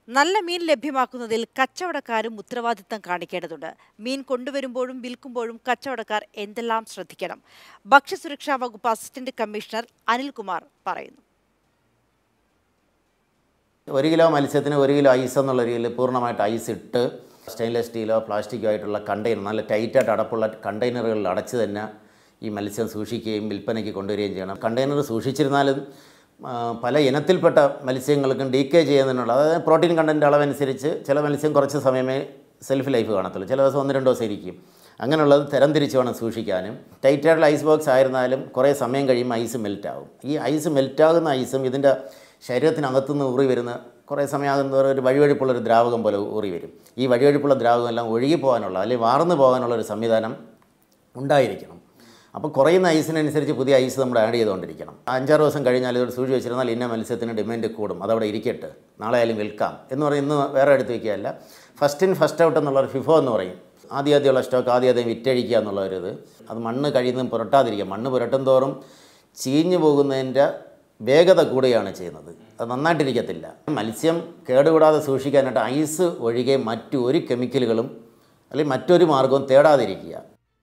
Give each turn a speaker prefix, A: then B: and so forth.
A: നല്ല മീൻ ലഭ്യമാക്കുന്നതിൽ കച്ചവടക്കാരും ഉത്തരവാദിത്തം കാണിക്കേണ്ടതുണ്ട് മീൻ കൊണ്ടുവരുമ്പോഴും വിൽക്കുമ്പോഴും കച്ചവടക്കാർ എന്തെല്ലാം ശ്രദ്ധിക്കണം ഭക്ഷ്യസുരക്ഷാ വകുപ്പ് അസിസ്റ്റന്റ് കമ്മീഷണർ അനിൽകുമാർ പറയുന്നു
B: ഒരു കിലോ മത്സ്യത്തിന് ഒരു കിലോ ഐസ് എന്നുള്ള രീതിയിൽ പൂർണ്ണമായിട്ട് ഐസ് ഇട്ട് സ്റ്റെയിൻലെസ് സ്റ്റീലോ പ്ലാസ്റ്റിക്കോ ആയിട്ടുള്ള കണ്ടെയ്നർ നല്ല ടൈറ്റായിട്ട് അടപ്പുള്ള കണ്ടെയ്നറുകളിൽ അടച്ച് തന്നെ ഈ മത്സ്യം സൂക്ഷിക്കുകയും വിൽപ്പനയ്ക്ക് കൊണ്ടുവരികയും ചെയ്യണം കണ്ടെയ്നർ സൂക്ഷിച്ചിരുന്നാലും ആ, പല ഇനത്തിൽപ്പെട്ട മത്സ്യങ്ങൾക്കും ഡീക്കേ ചെയ്യുന്നതിനുള്ള അതായത് പ്രോട്ടീൻ കണ്ടൻറ്റ് അളവനുസരിച്ച് ചില മത്സ്യം കുറച്ച് സമയമേ സെൽഫ് ലൈഫ് കാണത്തുള്ളൂ ചില ദിവസം ഒന്ന് രണ്ട് ദിവസം ഇരിക്കും അങ്ങനെയുള്ളത് തരം തിരിച്ച് വേണം സൂക്ഷിക്കാനും ടൈറ്റായിട്ടുള്ള ഐസ് ബോക്സ് ആയിരുന്നാലും കുറേ സമയം കഴിയുമ്പോൾ ഐസ് മെൽറ്റ് ആകും ഈ ഐസ് മെൽറ്റാകുന്ന ഐസും ഇതിൻ്റെ ശരീരത്തിനകത്തുനിന്ന് ഊറി വരുന്ന കുറേ സമയമാകുന്നവർ ഒരു വഴിവഴിപ്പുള്ളൊരു ദ്രാവകം പോലെ ഊറി വരും ഈ വഴിവഴിപ്പുള്ള ദ്രാവകം എല്ലാം ഒഴുകി പോകാനുള്ള അല്ലെങ്കിൽ വാർന്നു പോകാനുള്ള ഒരു സംവിധാനം ഉണ്ടായിരിക്കണം അപ്പോൾ കുറയുന്ന ഐസിനനുസരിച്ച് പുതിയ ഐസ് നമ്മൾ ആഡ് ചെയ്തുകൊണ്ടിരിക്കണം അഞ്ചാറ് ദിവസം കഴിഞ്ഞാൽ ഇതൊരു സൂക്ഷിച്ച് വെച്ചിരുന്നാൽ ഇന്ന മത്സ്യത്തിന് ഡിമാൻഡ് കൂടും അതവിടെ ഇരിക്കട്ടെ നാളെ ആയാലും വിൽക്കാം എന്ന് പറയും ഇന്ന് വേറെ എടുത്ത് വയ്ക്കുകയല്ല ഫസ്റ്റ് ഇൻ ഫസ്റ്റ് ഔട്ട് എന്നുള്ളൊരു ഫിഫോ എന്ന് പറയും ആദ്യം ആദ്യമുള്ള സ്റ്റോക്ക് ആദ്യം ആദ്യം വിറ്റഴിക്കുക എന്നുള്ള ഒരു ഇത് അത് മണ്ണ് കഴിയുന്നതും പുരട്ടാതിരിക്കുക മണ്ണ് പുരട്ടും തോറും ചീഞ്ഞു പോകുന്നതിൻ്റെ വേഗത കൂടുകയാണ് ചെയ്യുന്നത് അത് നന്നായിട്ടിരിക്കത്തില്ല മത്സ്യം കേടുകൂടാതെ സൂക്ഷിക്കാനായിട്ട് ഐസ് ഒഴികെ മറ്റു ഒരു കെമിക്കലുകളും അല്ലെങ്കിൽ മറ്റൊരു മാർഗവും തേടാതിരിക്കുക